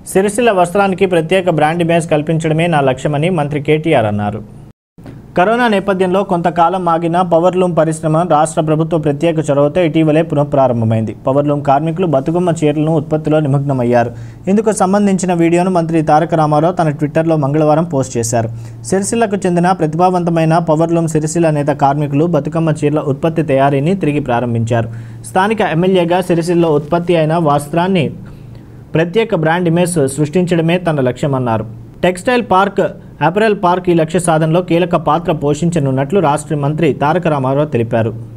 సిరిసిల్ల వస్త్రానికి ప్రత్యేక brand image కల్పించడమే నా లక్ష్యమని మంత్రి కేటీఆర్ అన్నారు కరోనా నేపథ్యంలో కొంతకాలం ఆగిన పవర్లూమ్ పరిశ్రమ రాష్ట్ర ప్రభుత్వ ప్రత్యేక చొరవతో ఇటీవలే పునఃప్రారంభమైంది పవర్లూమ్ కార్మికులు బతుకమ్మ చీరలను ఉత్పత్తిలో నిమగ్నమయ్యారు ఇందుకు సంబంధించిన వీడియోను మంత్రి తారక రామారావు తన ట్విట్టర్లో మంగళవారం పోస్ట్ చేశారు సిరిసిల్లకు చెందిన ప్రతిభావంతమైన పవర్లూమ్ సిరిసిల్ల నేత కార్మికులు బతుకమ్మ చీరల ఉత్పత్తి తయారీని తిరిగి ప్రారంభించారు స్థానిక ఎమ్మెల్యేగా సిరిసిల్లో ఉత్పత్తి అయిన వస్త్రాన్ని ప్రత్యేక బ్రాండ్ ఇమేజ్ సృష్టించడమే తన లక్ష్యమన్నారు టెక్స్టైల్ పార్క్ అపరెల్ పార్క్ ఈ లక్ష్య సాధనలో కీలక పాత్ర పోషించనున్నట్లు రాష్ట్ర మంత్రి తారక రామారావు తెలిపారు